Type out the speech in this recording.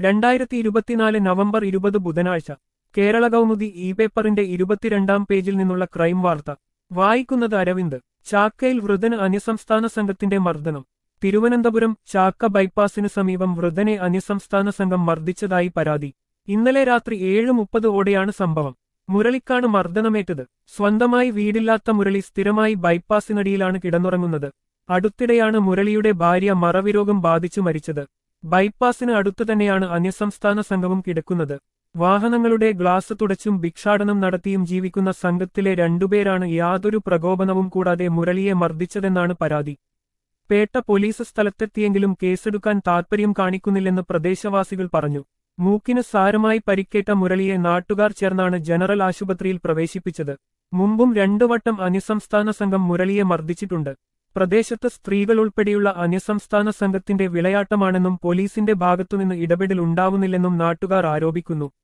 രണ്ടായിരത്തി ഇരുപത്തിനാല് നവംബർ ഇരുപത് ബുധനാഴ്ച കേരള കൗമുദി ഇ പേപ്പറിന്റെ ഇരുപത്തിരണ്ടാം പേജിൽ നിന്നുള്ള ക്രൈം വാർത്ത വായിക്കുന്നത് അരവിന്ദ് ചാക്കയിൽ വൃതന് അന്യസംസ്ഥാന സംഘത്തിന്റെ മർദ്ദനം തിരുവനന്തപുരം ചാക്ക ബൈപ്പാസിന് സമീപം വൃതനെ അന്യസംസ്ഥാന സംഘം മർദ്ദിച്ചതായി പരാതി ഇന്നലെ രാത്രി ഏഴ് മുപ്പത് ഓടെയാണ് സംഭവം മുരളിക്കാണ് മർദ്ദനമേറ്റത് സ്വന്തമായി വീടില്ലാത്ത മുരളി സ്ഥിരമായി ബൈപ്പാസിനടിയിലാണ് കിടന്നുറങ്ങുന്നത് അടുത്തിടെയാണ് മുരളിയുടെ ഭാര്യ മറവിരോഗം ബാധിച്ചു മരിച്ചത് ബൈപ്പാസിന് അടുത്തു തന്നെയാണ് അന്യസംസ്ഥാന സംഘവും കിടക്കുന്നത് വാഹനങ്ങളുടെ ഗ്ലാസ് തുടച്ചും ഭിക്ഷാടനം നടത്തിയും ജീവിക്കുന്ന സംഘത്തിലെ രണ്ടുപേരാണ് യാതൊരു പ്രകോപനവും കൂടാതെ മുരളിയെ മർദ്ദിച്ചതെന്നാണ് പരാതി പേട്ട പോലീസ് സ്ഥലത്തെത്തിയെങ്കിലും കേസെടുക്കാൻ താൽപര്യം കാണിക്കുന്നില്ലെന്ന് പ്രദേശവാസികൾ പറഞ്ഞു മൂക്കിന് സാരമായി പരിക്കേറ്റ മുരളിയെ നാട്ടുകാർ ചേർന്നാണ് ജനറൽ ആശുപത്രിയിൽ പ്രവേശിപ്പിച്ചത് മുമ്പും രണ്ടു വട്ടം അന്യസംസ്ഥാന സംഘം മുരളിയെ മർദ്ദിച്ചിട്ടുണ്ട് പ്രദേശത്ത് സ്ത്രീകൾ ഉൾപ്പെടെയുള്ള അന്യസംസ്ഥാന സംഘത്തിന്റെ വിളയാട്ടമാണെന്നും പോലീസിന്റെ ഭാഗത്തുനിന്ന് ഇടപെടൽ ഉണ്ടാവുന്നില്ലെന്നും നാട്ടുകാർ ആരോപിക്കുന്നു